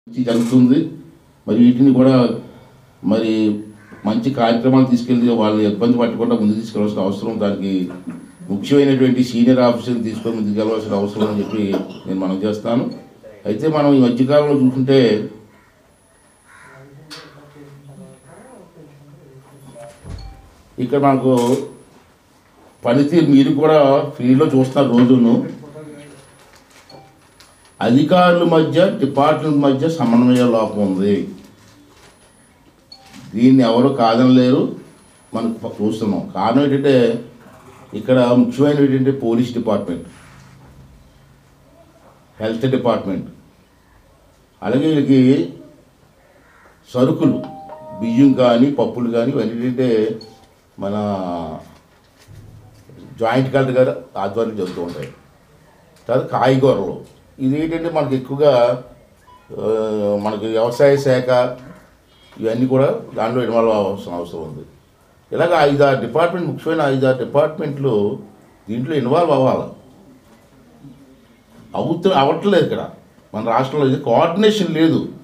ఇది జరుగుతుంది మరి వీటిని కూడా మరి మంచి కార్యక్రమాలు తీసుకెళ్ళి వాళ్ళని ఇబ్బంది పట్టకుండా ముందుకు తీసుకెళ్ళాల్సిన అవసరం దానికి ముఖ్యమైనటువంటి సీనియర్ ఆఫీసర్ని తీసుకొని ముందుకు వెళ్ళవలసిన అవసరం అని చెప్పి నేను మనం చేస్తాను అయితే మనం ఈ మధ్యకాలంలో చూసుకుంటే ఇక్కడ మనకు పనితీరు మీరు కూడా ఫీల్డ్లో చూస్తున్నారు రోజును అధికారుల మధ్య డిపార్ట్మెంట్ మధ్య సమన్వయ లోపం ఉంది దీన్ని ఎవరు కాదనలేరు మనం చూస్తున్నాం కారణం ఏంటంటే ఇక్కడ ముఖ్యమైనవి ఏంటంటే పోలీస్ డిపార్ట్మెంట్ హెల్త్ డిపార్ట్మెంట్ అలాగే వీళ్ళకి సరుకులు బియ్యం కానీ పప్పులు కానీ ఇవన్నీ ఏంటంటే మన జాయింట్ కలెక్టర్ గారు ఆధ్వర్యం జరుగుతూ ఉంటాయి తర్వాత కాయగూరలు ఇది ఏంటంటే మనకి ఎక్కువగా ఆ, మనకి వ్యవసాయ శాఖ ఇవన్నీ కూడా దాంట్లో ఇన్వాల్వ్ అవ్వాల్సిన అవసరం ఉంది ఇలాగ ఐదారు డిపార్ట్మెంట్ ముఖ్యమైన ఐదారు డిపార్ట్మెంట్లు దీంట్లో ఇన్వాల్వ్ అవ్వాలి అవుతు అవ్వట్లేదు ఇక్కడ మన రాష్ట్రంలో ఇది కోఆర్డినేషన్ లేదు